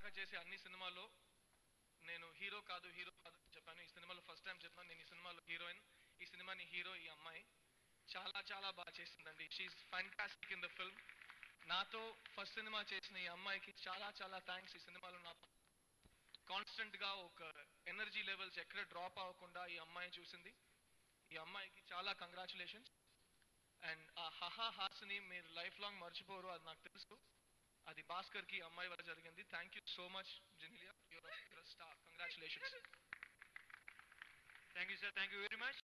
ఇప్పటిదాకా చేసే అన్ని సినిమాల్లో నేను హీరో కాదు హీరో కాదు అని చెప్పాను ఈ సినిమాలో ఫస్ట్ టైం చెప్పాను నేను ఈ సినిమాలో హీరోయిన్ ఈ సినిమాని హీరో ఈ అమ్మాయి చాలా చాలా బాగా చేసిందండి she fantastic in the film నాతో ఫస్ట్ సినిమా చేసిన ఈ అమ్మాయికి చాలా చాలా థ్యాంక్స్ ఈ సినిమాలో నా కాన్స్టెంట్ గా ఒక ఎనర్జీ లెవెల్స్ ఎక్కడ డ్రాప్ అవ్వకుండా ఈ అమ్మాయి చూసింది ఈ అమ్మాయికి చాలా కంగ్రాచులేషన్స్ అండ్ ఆ హహా హాస్ని మీరు లైఫ్ లాంగ్ మర్చిపోరు అది నాకు తెలుసు అది భాస్కర్ కి అమ్మాయి వల్ల జరిగింది thank you so much Genelia your star congratulations thank you sir thank you very much